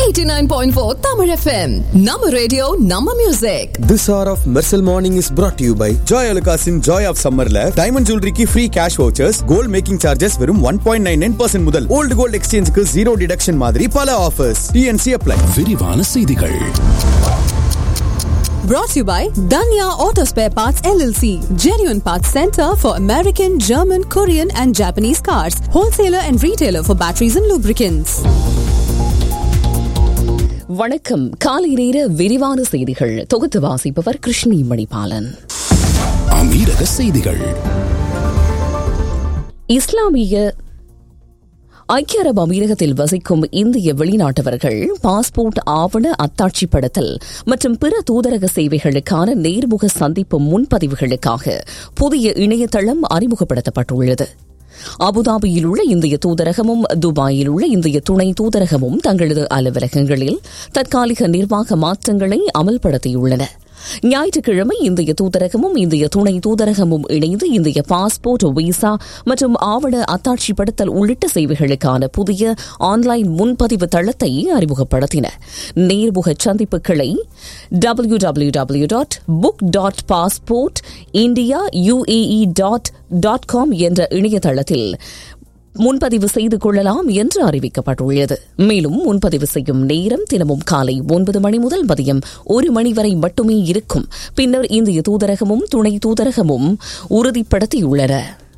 89.4 Tamil FM. Nama radio, Nama music. This hour of Mercel Morning is brought to you by Joy Alukasin Joy of Summerல diamond ஜுவல்லரிக்கு free cash vouchers gold making charges வெறும் one point nine nine percent முதல் old gold எக்ஸ்சேஞ்சுக்கு zero deduction மாதிரி பல offers DNC apply விரிவான செய்திகள் Brought to you by Danya Auto Spare Parts LLC. Genuine Parts Center for American, German, Korean and Japanese cars. Wholesaler and retailer for batteries and lubricants. வணக்கம் காலை நேர விரிவான செய்திகள் தொகுத்து வாசிப்பவர் கிருஷ்ணி மணிபாலன் அமீரக செய்திகள் இஸ்லாமிய ஐக்கிய அரபு அமீரகத்தில் வசிக்கும் இந்திய வெளிநாட்டவர்கள் பாஸ்போர்ட் ஆவண அத்தாட்சிப்படுத்தல் மற்றும் பிற தூதரக சேவைகளுக்கான நேர்முக சந்திப்பு முன்பதிவுகளுக்காக புதிய இணையதளம் அறிமுகப்படுத்தப்பட்டுள்ளது அபுதாபியில் உள்ள இந்திய தூதரகமும் துபாயில் உள்ள இந்திய துணை தூதரகமும் தங்களது அலுவலகங்களில் தற்காலிக நிர்வாக மாற்றங்களை அமல்படுத்தியுள்ளன ஞாயிற்றுக்கிழமை இந்திய தூதரகமும் இந்திய துணை தூதரகமும் இணைந்து இந்திய பாஸ்போர்ட் விசா மற்றும் ஆவண அத்தாட்சிப்படுத்தல் உள்ளிட்ட சேவைகளுக்கான புதிய ஆன்லைன் முன்பதிவு தளத்தை அறிமுகப்படுத்தின நேர்முக சந்திப்புகளை W W W dot book dot passport India UAE dot dot com என்ற இணையதளத்தில் முன்பதிவு செய்து கொள்ளலாம் என்று அறிவிக்கப்பட்டுள்ளது மேலும் முன்பதிவு செய்யும் நேரம் தினமும் காலை ஒன்பது மணி முதல் மதியம் ஒரு மணி வரை மட்டுமே இருக்கும் பின்னர் இந்திய தூதரகமும் துணை தூதரகமும் உறுதிப்படுத்தியுள்ளன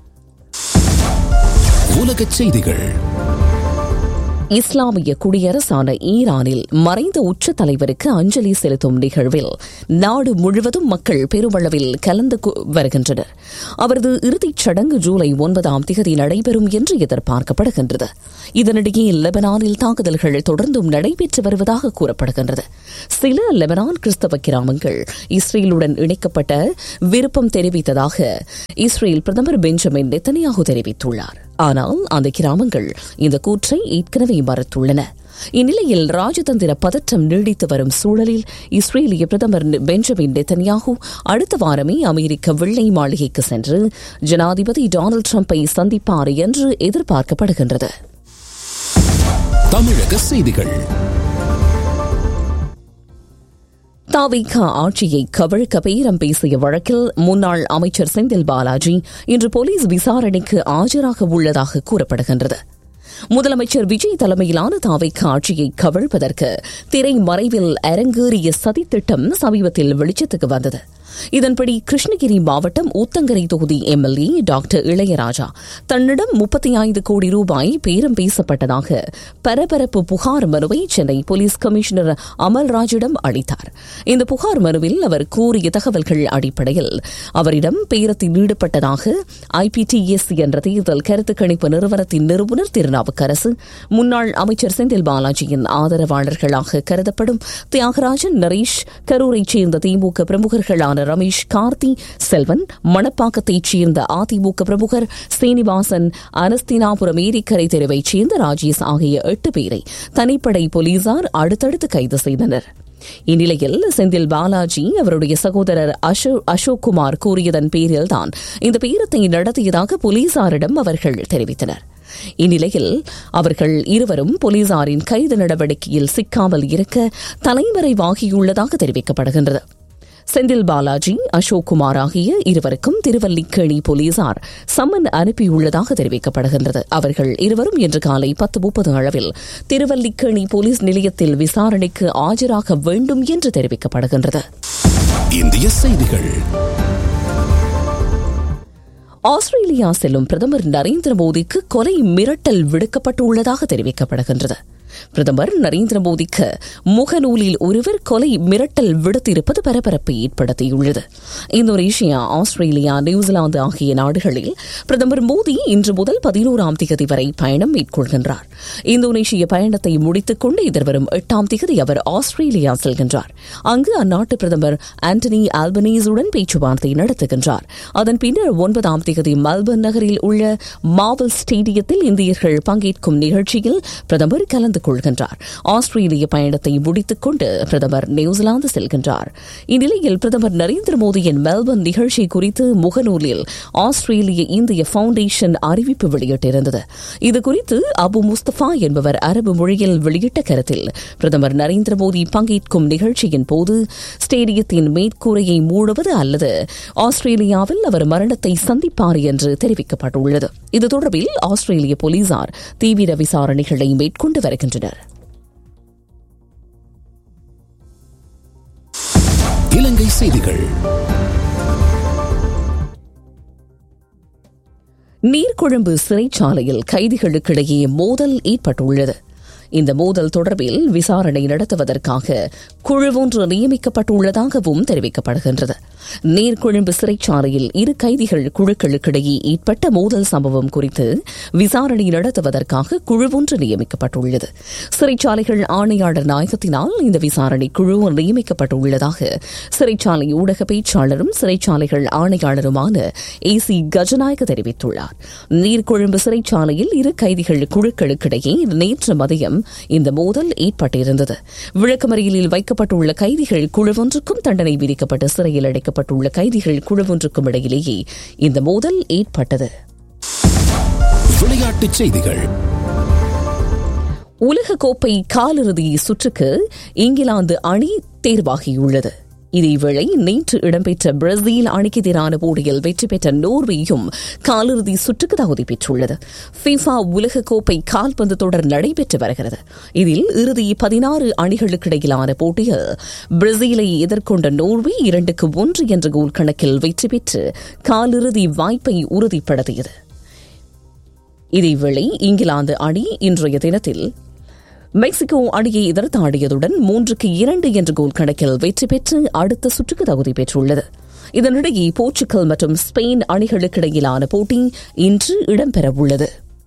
உலகச் செய்திகள் இஸ்லாமிய குடியரசான ஈரானில் மறைந்த உச்ச தலைவருக்கு அஞ்சலி செலுத்தும் நிகழ்வில் நாடு முழுவதும் மக்கள் பெருமளவில் கலந்து வருகின்றனர் அவரது இறுதிச் சடங்கு ஜூலை ஒன்பதாம் தேதி நடைபெறும் என்று எதிர்பார்க்கப்படுகின்றது இதனிடையே லெபனானில் தாக்குதல்கள் தொடர்ந்தும் நடைபெற்று வருவதாக கூறப்படுகின்றது சில லெபனான் கிறிஸ்தவ கிராமங்கள் இஸ்ரேலுடன் இணைக்கப்பட்ட விருப்பம் தெரிவித்ததாக இஸ்ரேல் பிரதமர் பெஞ்சமின் நெத்தனியாகு தெரிவித்துள்ளார் ஆனால் அந்த கிராமங்கள் இந்த கூற்றை ஏற்கனவே மறுத்துள்ளன இந்நிலையில் ராஜதந்திர பதற்றம் நீடித்து வரும் சூழலில் இஸ்ரேலிய பிரதமர் பெஞ்சமின் நெத்தன்யாகு அடுத்த வாரமே அமெரிக்க வெள்ளை மாளிகைக்கு சென்று ஜனாதிபதி டொனால்டு டிரம்பை சந்திப்பார் என்று எதிர்பார்க்கப்படுகின்றது தமிழக செய்திகள் தாவிகா ஆட்சியை கவிழ்க்க பேரம் பேசிய வழக்கில் முன்னாள் அமைச்சர் செந்தில் பாலாஜி இன்று போலீஸ் விசாரணைக்கு ஆஜராக உள்ளதாக கூறப்படுகின்றது முதலமைச்சர் விஜய் தலைமையிலான தாவைக்கு ஆட்சியை கவிழ்ப்பதற்கு திரைமறைவில் அரங்கேறிய சதித்திட்டம் சமீபத்தில் வெளிச்சத்துக்கு வந்தது இதன்படி கிருஷ்ணகிரி மாவட்டம் ஊத்தங்கரை தொகுதி எம்எல்ஏ டாக்டர் இளையராஜா தன்னிடம் முப்பத்தி ஐந்து கோடி ரூபாய் பேரம் பேசப்பட்டதாக பரபரப்பு புகார் மனுவை சென்னை போலீஸ் கமிஷனர் அமல்ராஜிடம் அளித்தார் இந்த புகார் மனுவில் அவர் கூறிய தகவல்கள் அடிப்படையில் அவரிடம் பேரத்தில் ஈடுபட்டதாக ஐபிடிஎஸ் என்ற தேர்தல் கருத்து கணிப்பு நிறுவனத்தின் நிறுவனர் திருநாவுக்கரசு முன்னாள் அமைச்சர் செந்தில் பாலாஜியின் ஆதரவாளர்களாக கருதப்படும் தியாகராஜன் நரேஷ் கரூரைச் சேர்ந்த திமுக பிரமுகர்களான ரமேஷ் கார்த்தி செல்வன் மணப்பாக்கத்தைச் சேர்ந்த அதிமுக பிரமுகர் சீனிவாசன் அனஸ்தினாபுரம் ஏரிக்கரை தெருவைச் சேர்ந்த ராஜேஷ் ஆகிய எட்டு பேரை தனிப்படை போலீசார் அடுத்தடுத்து கைது செய்தனர் இந்நிலையில் செந்தில் பாலாஜி அவருடைய சகோதரர் அசோக் குமார் கூறியதன் பேரில்தான் இந்த பேரத்தை நடத்தியதாக போலீசாரிடம் அவர்கள் தெரிவித்தனர் இந்நிலையில் அவர்கள் இருவரும் போலீசாரின் கைது நடவடிக்கையில் சிக்காமல் இருக்க தலைமறைவாகியுள்ளதாக தெரிவிக்கப்படுகின்றது செந்தில் பாலாஜி அசோக் குமார் ஆகிய இருவருக்கும் திருவல்லிக்கேணி போலீசார் சம்மன் அனுப்பியுள்ளதாக தெரிவிக்கப்படுகின்றது அவர்கள் இருவரும் இன்று காலை பத்து முப்பது அளவில் திருவல்லிக்கேணி போலீஸ் நிலையத்தில் விசாரணைக்கு ஆஜராக வேண்டும் என்று தெரிவிக்கப்படுகின்றது இந்திய செய்திகள் ஆஸ்திரேலியா செல்லும் பிரதமர் நரேந்திர மோடிக்கு கொலை மிரட்டல் விடுக்கப்பட்டுள்ளதாக தெரிவிக்கப்படுகின்றது பிரதமர் நரேந்திர மோடிக்கு முகநூலில் ஒருவர் கொலை மிரட்டல் விடுத்திருப்பது பரபரப்பை ஏற்படுத்தியுள்ளது இந்தோனேஷியா ஆஸ்திரேலியா நியூசிலாந்து ஆகிய நாடுகளில் பிரதமர் மோடி இன்று முதல் பதினோராம் தேதி வரை பயணம் மேற்கொள்கின்றார் இந்தோனேஷிய பயணத்தை முடித்துக் கொண்டு எதிர்வரும் எட்டாம் தேதி அவர் ஆஸ்திரேலியா செல்கின்றார் அங்கு அந்நாட்டு பிரதமர் ஆண்டனி ஆல்பனீஸுடன் பேச்சுவார்த்தை நடத்துகின்றார் அதன் பின்னர் ஒன்பதாம் தேதி மெல்பர்ன் நகரில் உள்ள மாவல் ஸ்டேடியத்தில் இந்தியர்கள் பங்கேற்கும் நிகழ்ச்சியில் பிரதமர் கலந்து பங்கேற்றுக் கொள்கின்றார் ஆஸ்திரேலிய பயணத்தை முடித்துக் கொண்டு பிரதமர் நியூசிலாந்து செல்கின்றார் இந்நிலையில் பிரதமர் நரேந்திர மோடியின் மெல்பர்ன் நிகழ்ச்சி குறித்து முகநூலில் ஆஸ்திரேலிய இந்திய பவுண்டேஷன் அறிவிப்பு வெளியிட்டிருந்தது இதுகுறித்து அபு முஸ்தபா என்பவர் அரபு மொழியில் வெளியிட்ட கருத்தில் பிரதமர் நரேந்திர மோடி பங்கேற்கும் நிகழ்ச்சியின் போது ஸ்டேடியத்தின் மேற்கூரையை மூடுவது அல்லது ஆஸ்திரேலியாவில் அவர் மரணத்தை சந்திப்பார் என்று தெரிவிக்கப்பட்டுள்ளது இது தொடர்பில் ஆஸ்திரேலிய போலீசார் தீவிர விசாரணைகளை மேற்கொண்டு வருகின்றனர் இலங்கை செய்திகள் நீர்கொழும்பு சிறைச்சாலையில் கைதிகளுக்கிடையே மோதல் ஏற்பட்டுள்ளது இந்த மோதல் தொடர்பில் விசாரணை நடத்துவதற்காக குழு ஒன்று நியமிக்கப்பட்டுள்ளதாகவும் தெரிவிக்கப்படுகின்றது நீர்கொழும்பு சிறைச்சாலையில் இரு கைதிகள் குழுக்களுக்கிடையே ஏற்பட்ட மோதல் சம்பவம் குறித்து விசாரணை நடத்துவதற்காக குழு ஒன்று நியமிக்கப்பட்டுள்ளது சிறைச்சாலைகள் ஆணையாளர் நாயகத்தினால் இந்த விசாரணை குழு நியமிக்கப்பட்டுள்ளதாக சிறைச்சாலை ஊடக பேச்சாளரும் சிறைச்சாலைகள் ஆணையாளருமான ஏ சி கஜநாயக தெரிவித்துள்ளார் நீர்கொழும்பு சிறைச்சாலையில் இரு கைதிகள் குழுக்களுக்கிடையே நேற்று மதியம் இந்த மோதல் ஏற்பட்டிருந்தது விளக்கமறியலில் வைக்கப்பட்டுள்ள கைதிகள் குழுவொன்றுக்கும் தண்டனை விதிக்கப்பட்டு சிறையில் அடைக்கப்பட்டுள்ள கைதிகள் குழுவொன்றுக்கும் இடையிலேயே இந்த மோதல் ஏற்பட்டது விளையாட்டுச் செய்திகள் உலகக்கோப்பை காலிறுதி சுற்றுக்கு இங்கிலாந்து அணி தேர்வாகியுள்ளது இதேவேளை நேற்று இடம்பெற்ற பிரேசில் அணிக்கு எதிரான போட்டியில் வெற்றி பெற்ற நோர்வேயும் காலிறுதி சுற்றுக்கு தகுதி பெற்றுள்ளது ஃபிஃபா உலகக்கோப்பை கால்பந்து தொடர் நடைபெற்று வருகிறது இதில் இறுதி பதினாறு அணிகளுக்கு இடையிலான போட்டியில் பிரேசிலை எதிர்கொண்ட நோர்வே இரண்டுக்கு ஒன்று என்ற கோல் கணக்கில் வெற்றி பெற்று காலிறுதி வாய்ப்பை உறுதிப்படுத்தியது இதேவேளை இங்கிலாந்து அணி இன்றைய தினத்தில் மெக்சிகோ அணியை எதிர்த்தாடியதுடன் மூன்றுக்கு இரண்டு என்ற கோல் கணக்கில் வெற்றி பெற்று அடுத்த சுற்றுக்கு தகுதி பெற்றுள்ளது இதனிடையே போர்ச்சுகல் மற்றும் ஸ்பெயின் அணிகளுக்கிடையிலான போட்டி இன்று இடம்பெறவுள்ளது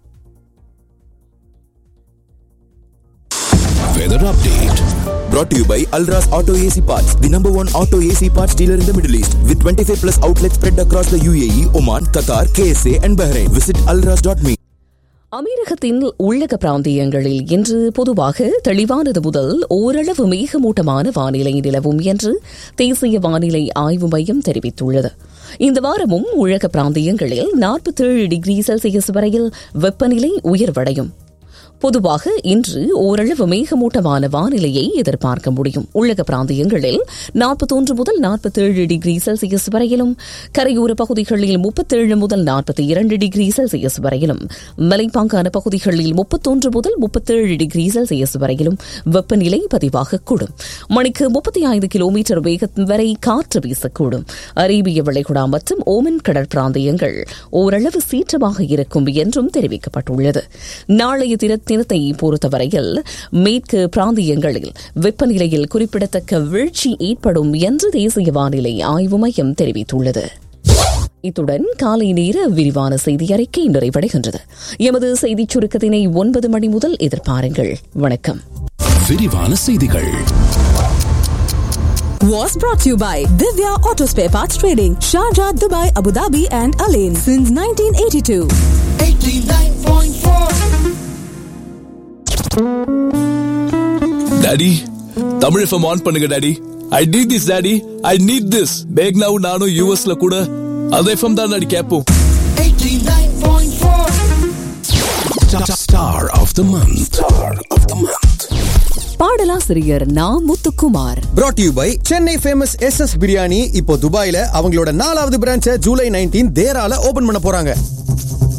weather update Brought to you by Alras Auto AC Parts, the number one auto AC parts dealer in the Middle East, with 25 plus outlets spread across the UAE, Oman, Qatar, KSA, and Bahrain. Visit alras.me. அமீரகத்தின் உள்ளக பிராந்தியங்களில் இன்று பொதுவாக தெளிவானது முதல் ஓரளவு மேகமூட்டமான வானிலை நிலவும் என்று தேசிய வானிலை ஆய்வு மையம் தெரிவித்துள்ளது இந்த வாரமும் உலக பிராந்தியங்களில் நாற்பத்தேழு டிகிரி செல்சியஸ் வரையில் வெப்பநிலை உயர்வடையும் பொதுவாக இன்று ஓரளவு மேகமூட்டமான வானிலையை எதிர்பார்க்க முடியும் உள்ளக பிராந்தியங்களில் நாற்பத்தொன்று முதல் நாற்பத்தேழு டிகிரி செல்சியஸ் வரையிலும் கரையோர பகுதிகளில் முப்பத்தேழு முதல் நாற்பத்தி இரண்டு டிகிரி செல்சியஸ் வரையிலும் மலைப்பாங்கான பகுதிகளில் முப்பத்தொன்று முதல் முப்பத்தேழு டிகிரி செல்சியஸ் வரையிலும் வெப்பநிலை பதிவாகக்கூடும் மணிக்கு முப்பத்தி ஐந்து கிலோமீட்டர் வேகம் வரை காற்று வீசக்கூடும் அரேபிய வளைகுடா மற்றும் ஓமன் கடல் பிராந்தியங்கள் ஓரளவு சீற்றமாக இருக்கும் என்றும் தெரிவிக்கப்பட்டுள்ளது நாளைய தின தினத்தை பொறுத்தவரையில் மேற்கு பிராந்தியங்களில் வெப்பநிலையில் குறிப்பிடத்தக்க வீழ்ச்சி ஏற்படும் என்று தேசிய வானிலை ஆய்வு மையம் தெரிவித்துள்ளது இத்துடன் காலை நேர விரிவான செய்தி அறிக்கை நிறைவடைகின்றது எமது செய்திச் சுருக்கத்தினை ஒன்பது மணி முதல் எதிர்பாருங்கள் வணக்கம் விரிவான செய்திகள் Was brought to you by Divya Auto Spare Parts Trading, Sharjah, Dubai, Abu Dhabi, and Alain since 1982. Daddy Tamil FM on பண்ணுங்க daddy I need this daddy I need this பேக்னாவும் நானும் யூஎஸ்ல கூட அந்த எஃப்எம் தான் டாடி கேட்போம் Star of the month. Star of the month. பாடலாசிரியர் Na Muthukumar Brought to you by Chennai famous S S biryani இப்போ துபாயில அவங்களோட நாலாவது பிரான்ச்சை ஜூலை நைன்டீன் தேரால ஓபன் பண்ண போறாங்க